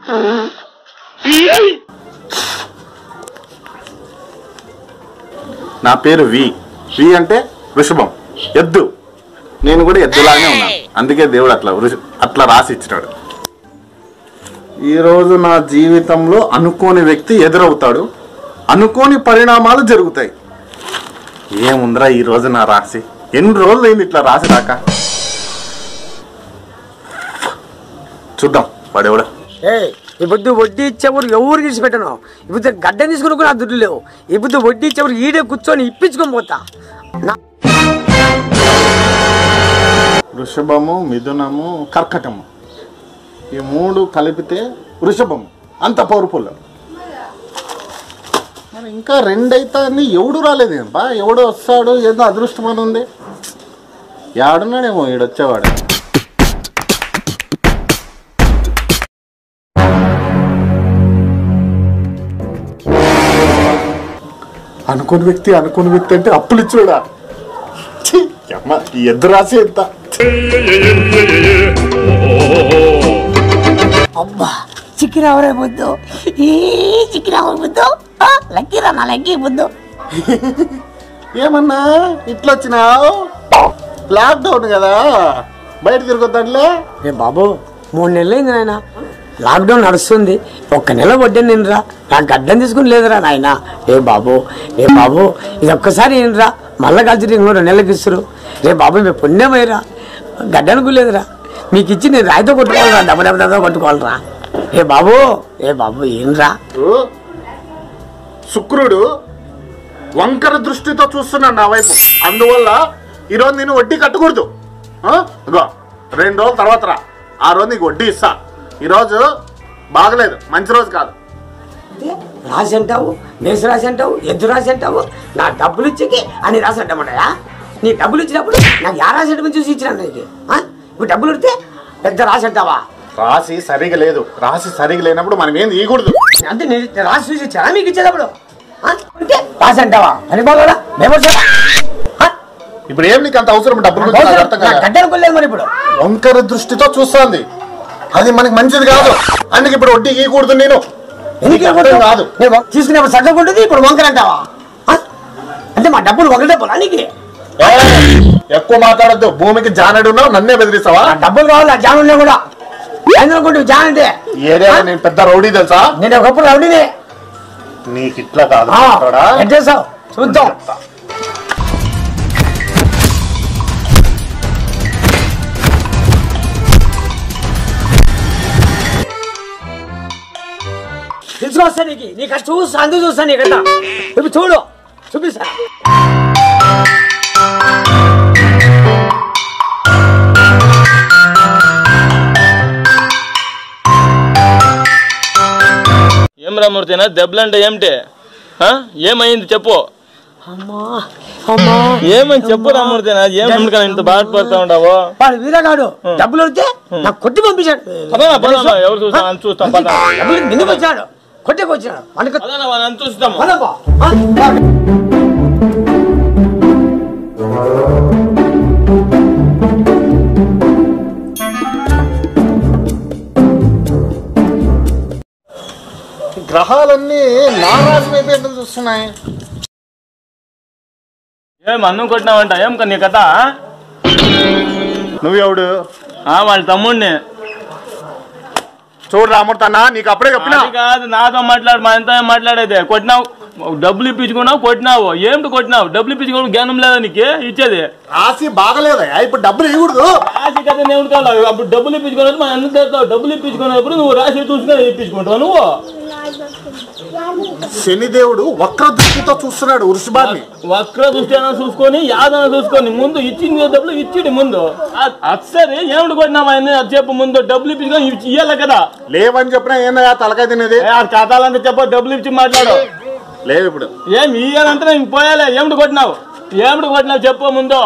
నా పేరు వి వి అంటే వృషభం ఎద్దు నేను కూడా ఎద్దులాగానే ఉన్నాను అందుకే దేవుడు అట్లా వృష- అట్లా రాసి ఇచ్చినాడు ఈరోజు నా జీవితంలో అనుకోని వ్యక్తి ఎదురవుతాడు అనుకోని పరిణామాలు జరుగుతాయి ఏముందిరా ఈ రోజు నా రాశి ఎన్ని రోజులు అయింది ఇట్లా రాసి రాక చూద్దాం వాడెవడా ఏ ఈ పొద్దు వడ్డీ ఇచ్చేవారు ఎవరికి ఇచ్చి పెట్టను ఈ పొద్దు గడ్డ తీసుకుని కూడా నా దుడ్డు లేవు ఈ పొద్దు వడ్డీ ఇచ్చేవారు ఈడే కూర్చొని ఇప్పించుకొని పోతా నా వృషభము మిథునము కర్కటము ఈ మూడు కలిపితే వృషభము అంత పవర్ఫుల్ మరి ఇంకా రెండైతే అన్ని ఎవడు రాలేదు బా ఎవడు వస్తాడు ఏదో అదృష్టం అని ఉంది యాడున్నాడేమో ఈడొచ్చేవాడు అనుకోని వ్యక్తి అనుకోని వ్యక్తి అంటే అప్పులు ఇచ్చాడా ఛీ, అమ్మ ఈ ఎద్దు రాసి ఎంత అబ్బా చిక్కిన అవరే బుద్ధు ఈ చిక్కిన అవరే బుద్ధు ఆ, లక్కీరా నా లక్కీ బుద్ధు ఏమన్నా ఇట్లా వచ్చినావు లాక్డౌన్ కదా బయట తిరగొద్దాంలే ఏ బాబు మూడు నెలలు అయింది నాయన లాక్డౌన్ నడుస్తుంది ఒక్క నెల వడ్డాను నేనురా నాకు గడ్డం తీసుకుని లేదురా నాయన ఏ బాబు ఏ బాబు ఇది ఒక్కసారి ఏంట్రా మళ్ళా కలిసి ఇంకో రెండు నెలలకు ఇస్తారు రే బాబు మీ పుణ్యమయ్యరా గడ్డానికి లేదురా మీకు ఇచ్చి నేను రాయితో కొట్టుకోవాలరా దెబ్బ దెబ్బ దెబ్బ కొట్టుకోవాలరా ఏ బాబు ఏ బాబు ఏంరా శుక్రుడు వంకర దృష్టితో చూస్తున్నాడు నా వైపు అందువల్ల ఈరోజు నేను వడ్డీ కట్టకూడదు ఆ? ఇగో రెండు రోజుల తర్వాత రా ఆ రోజు నీకు వడ్డీ ఇస్తా ఈరోజు బాగలేదు మంచి రోజు కాదు రాసి అంటావు మేసు రాసి అంటావు ఎద్దు రాసి అంటావు నా డబ్బులు ఇచ్చికి అని రాసి అంటామన్నాయా నీ డబ్బులు ఇచ్చినప్పుడు నాకు యా రాసి అంటామని చూసి ఇచ్చిన నీకు ఆ? ఇప్పుడు డబ్బులు ఇడితే పెద్ద రాసి అంటావా రాసి సరిగా లేదు రాసి సరిగా లేనప్పుడు మనం ఏం తీయకూడదు అంటే నేను రాసి చూసి ఇచ్చానా మీకు ఇచ్చేటప్పుడు ఆ? అంటే రాసి అంటావా అని బాగా మేము ఇప్పుడు ఏం నీకు అంత అవసరం డబ్బులు గురించి నాకు అర్థం కాలే. గడ్డలు కొల్లేదు మరి ఇప్పుడు వంకర దృష్టితో చూస్తోంది అది మనకి మంచిది కాదు అందుకే ఇప్పుడు వడ్డీ ఇవ్వకూడదు నేను ఎందుకు నీకు అర్థం కాదు నేను తీసుకునేప్పుడు సగ్గం ఉంటుంది ఇప్పుడు వంకర అంటావా ఆ? అంటే మా డబ్బులు ఒకటే పోలా నీకు ఏయ్, ఎక్కువ మాట్లాడద్దు భూమికి జానడు ఉన్నావు నన్నే బెదిరిస్తావా ఆ డబ్బులు కావాలి ఆ జాన్ ఉన్నా కూడా ఎందుకుంటే జాన్ అంటే ఈ ఏరియాలో నేను పెద్ద రౌడీ తెలుసా నేను ఒకప్పుడు రౌడీనే నీకు ఇట్లా కాదు ఆ, చూస్తాడా? ఎట్ చేసావు చూద్దాం తీసుకొస్తా నీకు నీ కష్టం చూస్తా అందుకు చూస్తా నీ కదా ఇప్పుడు చూడు చూపిస్తా ఏం రామూర్తినా దెబ్బలంటే ఏమిటి ఆ? ఏమైంది చెప్పు అమ్మా అమ్మా ఏమని చెప్పు రామూర్తినా ఏం ఎందుకని ఇంత బాధపడతా ఉండవు వాడు వీరగాడు డబ్బులు వస్తే నాకు కొట్టి పంపించాడు పదనా పదనా ఎవరు చూస్తా అని చూస్తాం పద డబ్బులు నిన్నుకు వచ్చాడు కొట్టేకి వచ్చినాడు మనకు పదనా వాళ్ళని అంత చూస్తాము పదమ్మా. ఆ, ఆ. గ్రహాలన్నీ నా రాశి వైపు ఎందుకు చూస్తున్నాయి ఏం అన్నం కొట్టినావంట ఏం కా నీ కథ నువ్వెవడు ఆ వాళ్ళ తమ్ముడిని చూడు రాముడుతానా నీకు అప్పుడే చెప్పినా అది కాదు నాతో మాట్లాడు మా ఎంత మాట్లాడేది కొట్టినావు డబ్బులు ఇప్పించుకున్నావు కొట్టినావు ఏమిటి కొట్టినావు డబ్బులు ఇప్పించుకోవడం జ్ఞానం లేదా నీకు ఇచ్చేది రాసి బాగలేదా ఇప్పుడు డబ్బులు ఇవ్వకూడదు రాసి కథ నేను కాదు అప్పుడు డబ్బులు ఇప్పించుకున్నప్పుడు మనం ఎందుకు తెస్తావు డబ్బులు ఇప్పించుకున్నప్పుడు నువ్వు రాసి చూసుకొని ఇప్పించుకుంటావు నువ్వు శనిదేవుడు వక్ర దృష్టితో చూస్తున్నాడు వృషభాన్ని వక్ర దృష్టి అయినా చూసుకొని యాదన చూసుకొని ముందు ఇచ్చింది డబ్బులు ఇచ్చిడి ముందు అసరే ఏమిటి కొట్టినామా అని అది చెప్పు ముందు డబ్బులు ఇప్పించుకొని ఇచ్చి- ఇయ్యాలి కదా లేవని చెప్పినా ఏందా తలకాయ తినేది ఏ, ఆ ఖాతాలంతా చెప్ప డబ్బులు ఇచ్చి మాట్లాడు లేవు ఇప్పుడు ఏం ఇయ్యాలంటే ఇంక పోయాలే ఏమిటి కొట్టినావు ఏమిటి కొట్టినావు చెప్పు ముందు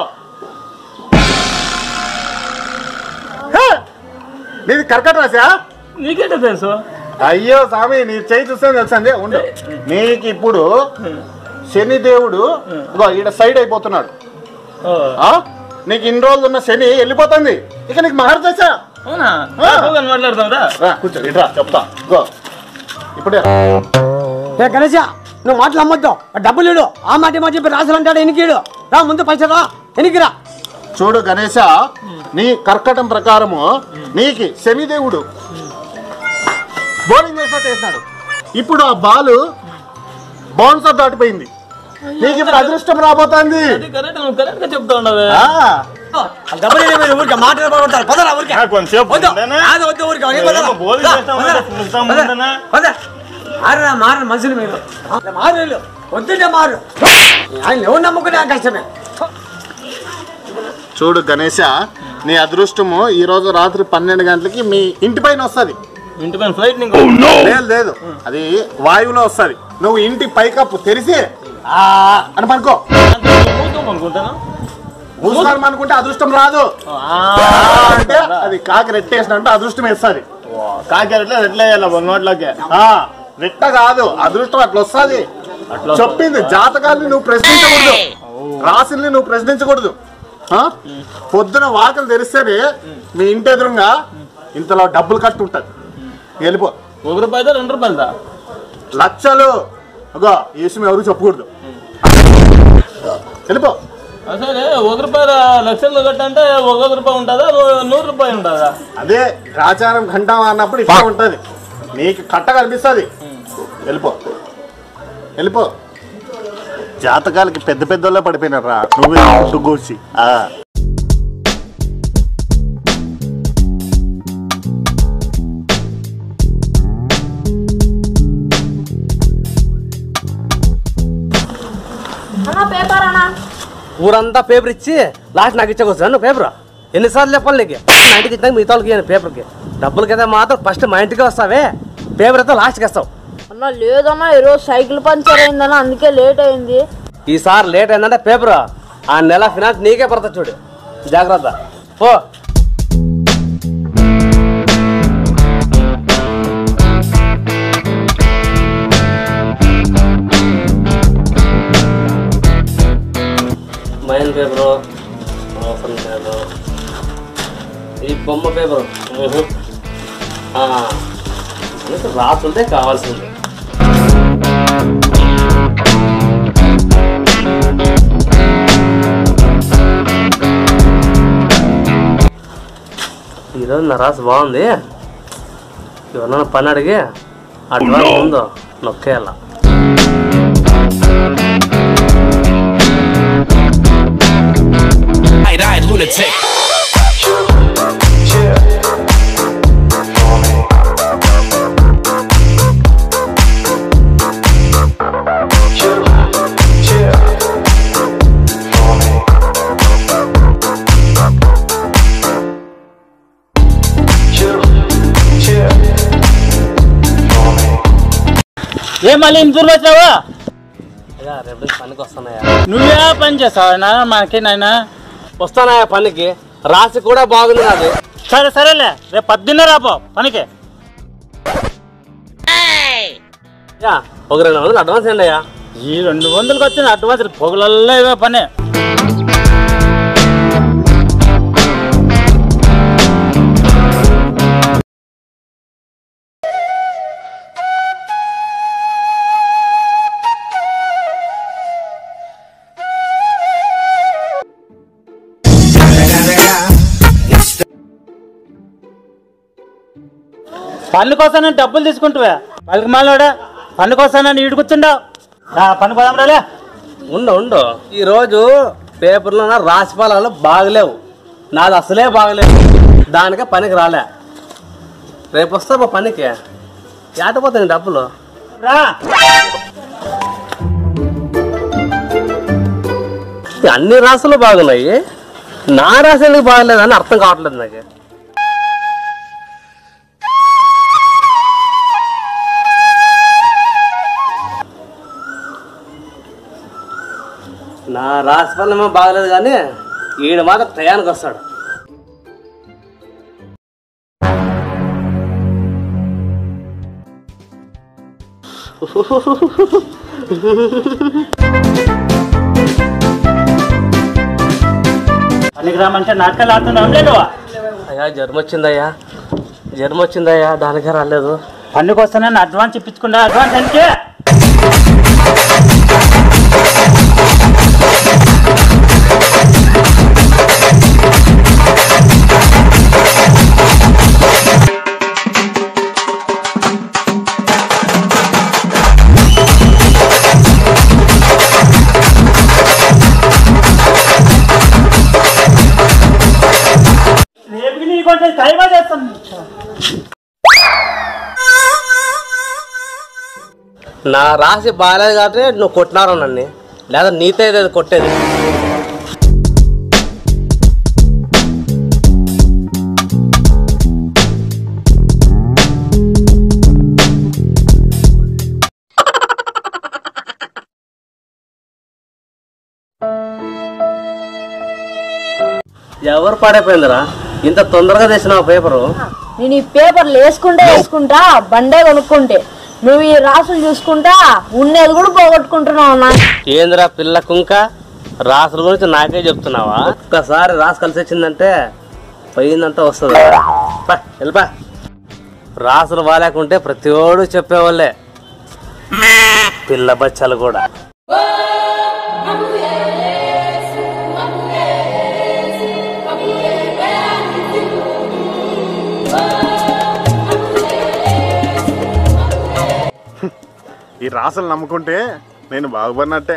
హే! నీది కర్కట రాశా నీకేంటో తెలుసు అయ్యో స్వామి నీ చేయి చూస్తే తెలుసండి ఉండు నీకు ఇప్పుడు శనిదేవుడు ఇగో ఈడ సైడ్ అయిపోతున్నాడు ఓ, ఆ? నీకు ఇన్ని రోజులు ఉన్న శని వెళ్ళిపోతుంది ఇక నీకు మహర్దశ అవునా బాగా మాట్లాడతావురా రా కూర్చో ఇట్రా చెప్తా గో ఇప్పుడే ఏ గణేష నువ్వు మాటలు అమ్మొద్దు ఆ డబ్బులు ఇడు ఆ మాట ఈ మాట చెప్పి రాసులు అంటాడు ఎనికిడు రా ముందు పైసలు రా ఎనికిరా చూడు గణేష నీ కర్కటం ప్రకారము నీకి శనిదేవుడు బౌలింగ్ వేసినట్టు వేసినాడు ఇప్పుడు ఆ బాలు బౌన్సర్ దాటిపోయింది నీకు ఇప్పుడు అదృష్టం రాబోతోంది అది కరెక్ట్ నువ్వు కరెక్ట్ గా చెప్తా ఉండవే ఆ, ఆ డబ్బులు ఇవ్వు, మీరు ఊరికే మాటలు పడతారు పదరా ఊరికే కొంచెం వద్దు అది వద్దు ఊరికే అవన్నీ పదరా. ఏమో బోల్ రా, చేస్తావు, పదరా. చూస్తాం పదరా. ముందనా? పదరా. మారరా మారరు మనుషులు మీరు ఆ, మారు వీళ్ళు. వద్దుంటే మారు ఆయన ఎవరు నమ్ముకునే ఆ కష్టమే చూడు గణేష నీ అదృష్టము ఈ రోజు రాత్రి పన్నెండు గంటలకి మీ ఇంటి పైన వస్తుంది ఇంటి పైన ఫ్లైట్ నీకు లేదు లేదు అది వాయువులో వస్తుంది నువ్వు ఇంటి పైకప్పు తెరిసి ఆ అని పనుకో మూతాం అనుకుంటాను మూసుకోవడం అనుకుంటే అదృష్టం రాదు ఆ అంటే అది కాకి రెట్టేసినట్టు అదృష్టం వేస్తుంది కాకి ఎట్లా వేయాలి నోట్లోకి ఆ రెట్ట కాదు అదృష్టం అట్లా వస్తుంది చెప్పింది జాతకాల్ని నువ్వు ప్రశ్నించకూడదు రాశుల్ని నువ్వు ప్రశ్నించకూడదు ఆ? పొద్దున వాకలు తెరిస్తేనే మీ ఇంటి ఎదురుగా ఇంతలో డబ్బులు కట్టు ఉంటుంది వెళ్ళిపో ఒక రూపాయదా రెండు రూపాయలదా లక్షలు అగో ఈ విషయం ఎవరు చెప్పకూడదు వెళ్ళిపో సరే ఒక రూపాయల లక్షలు కట్టంటే ఒక రూపాయి ఉంటుందా నూ- నూరు రూపాయలు ఉంటుందా అదే గ్రాచారం ఘంటం అన్నప్పుడు ఇట్లా ఉంటది నీకు కట్ట కనిపిస్తుంది వెళ్ళిపో వెళ్ళిపో జాతకాలకి పెద్ద పెద్దోళ్ళే పడిపోయినారా నువ్వే దుగ్గోసి ఆ అన్నా పేపర్ అన్నా ఊరంతా పేపర్ ఇచ్చి లాస్ట్ నాకు ఇచ్చేకొచ్చు నువ్వు పేపర్ ఎన్నిసార్లు చెప్పాలి నీకు మా ఇంటికి ఇచ్చినాక మిగతా వాళ్ళకి ఇయ్యను పేపర్కి డబ్బులకి అయితే మాత్రం ఫస్ట్ మా ఇంటికి వస్తావే పేపర్ అయితే లాస్ట్కి వస్తావు అన్నా లేదన్నా ఈరోజు సైకిల్ పంచర్ అయిందన్నా అందుకే లేట్ అయింది ఈసారి లేట్ అయిందంటే పేపర్ ఆ నెల ఫినాన్స్ నీకే పడతా చూడు జాగ్రత్త ఓ మైన్ పేపరు అవసరం లేదు ఈ బొమ్మ పేపరు ఊహు. ఆ, మనకు రాసుంటే కావాల్సింది ఈరోజు నా రాసు బాగుంది ఎవరన్నా పని అడిగి అడ్వాన్స్ ముందు నొక్కేయాల ఏ మళ్ళీ ఇంత దూరం వచ్చావా అయ్యా రేపు నుంచి పనికి వస్తున్నాయా నువ్వే పని చేస్తావా నాన్న మనకి నాయన వస్తానాయా పనికి రాసి కూడా బాగుంది నాది సరే సరేలే రేపు పద్దెన్న రాపో పనికి యా ఒక రెండు వందలు అడ్వాన్స్ ఏంటి అయ్యా ఈ రెండు వందలకి వచ్చింది అడ్వాన్స్ పొగలల్లో ఇవే పని పన్ను కోసం నేను డబ్బులు తీసుకుంటావా వాళ్ళకి మాలోడా పన్ను కోసం నేను ఈడు కూర్చుండవు పన్ను పోదాం రాలే ఉండు ఉండు ఈరోజు పేపర్లో నా రాసి ఫలాలు బాగలేవు నాది అసలే బాగలేవు దానికే పనికి రాలే రేపు వస్తా మా పనికి ఏటపోతాయి డబ్బులు రా ఈ అన్ని రాసులు బాగున్నాయి నా రాసి ఎందుకు బాగలేదని అర్థం కావట్లేదు నాకు నా రాసి ఫలమేమో బాగలేదు కానీ ఈడు మాత్రం టయానికి వస్తాడు పనికి రామంటే నాటకాలు ఆడుతున్నావు లేదువా అయ్యా జ్వరం వచ్చిందయ్యా జ్వరం వచ్చిందయ్యా దానికే రాలేదు పన్నుకు వస్తానని అడ్వాన్స్ ఇప్పించుకుంటా అడ్వాన్స్ అంటే రేపుకి నీ కొంచెం కైవా చేస్తాను నా రాసి బాగాలేదు కాబట్టి నువ్వు కొట్టినారు నన్ను లేదా నీతో ఏదో కొట్టేది ఎవరు పాడైపోయిందిరా ఇంత తొందరగా తెచ్చినావు పేపరు నేను ఈ పేపర్లు వేసుకుంటే వేసుకుంటా బండే కొనుక్కుంటే నువ్వు ఈ రాసులు చూసుకుంటా ఉన్నది కూడా పోగొట్టుకుంటున్నావు నా ఏందిరా పిల్ల కుంక రాసుల గురించి నాకే చెప్తున్నావా ఒక్కసారి రాసు కలిసి వచ్చిందంటే పోయిందంతా వస్తుంది పా, వెళ్ళిపా రాసులు బాగాలేకుంటే ప్రతి ఓడు చెప్పేవాళ్ళే పిల్ల బచ్చలు కూడా ఈ రాసులు నమ్ముకుంటే నేను బాగుపడినట్టే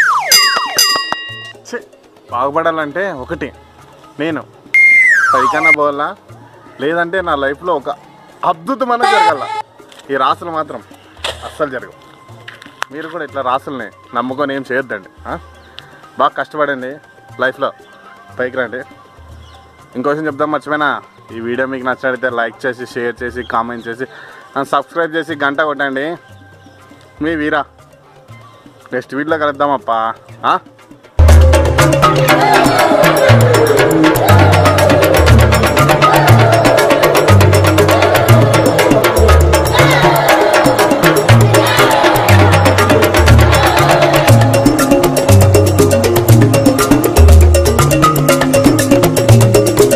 ఛీ, బాగుపడాలంటే ఒకటి నేను పైకన్నా పోవాలా లేదంటే నా లైఫ్లో ఒక అద్భుతమైన జరగాల ఈ రాసులు మాత్రం అస్సలు జరగవు మీరు కూడా ఇట్లా రాసుల్ని నమ్ముకొని ఏం చేయొద్దండి ఆ? బాగా కష్టపడండి లైఫ్లో పైకి రండి ఇంకో విషయం చెప్దాం మర్చిపోయినా ఈ వీడియో మీకు నచ్చినట్లయితే లైక్ చేసి షేర్ చేసి కామెంట్ చేసి సబ్స్క్రైబ్ చేసి గంట కొట్టండి మీ వీరా నెక్స్ట్ వీడియోలో కలుద్దామప్పా ఆ?